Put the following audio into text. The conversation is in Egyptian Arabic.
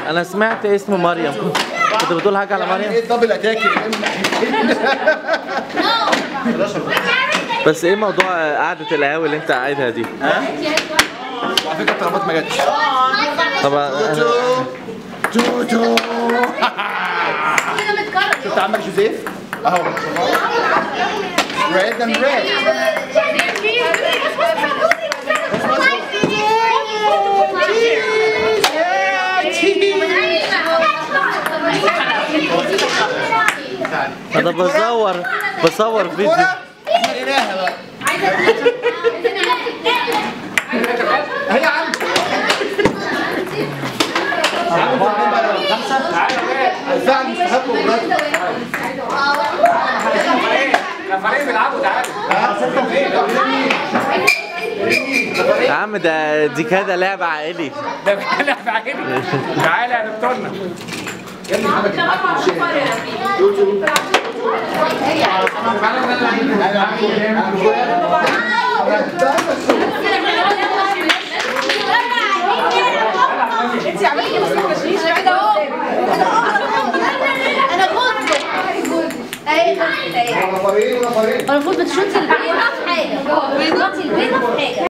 انا انا سمعت اسم مريم كنت بتقول حاجه على يعني مريم ايه الدبل اتاك بس ايه موضوع قعده القهاوي اللي انت قاعدها دي ها وعلى فكره الطلبات ما جاتش طب توتو شفت عمك جوزيف اهو ريد اند ريد انا بصور بصور فيديو كوره احنا لقيناها بقى هي عم خمسة الفعل مستحق وبرد فريق بيلعبوا تعالوا يا عم ده دي كده لعبه عائلي ده بيلعب عادي تعالى يا دكتورنا انت عملتي ما تفكريش كده اهو انا كنت اهي اهي نفرين ونفرين المفروض بتشوطي البيضه في حاجه بتشوطي البيضه في حاجه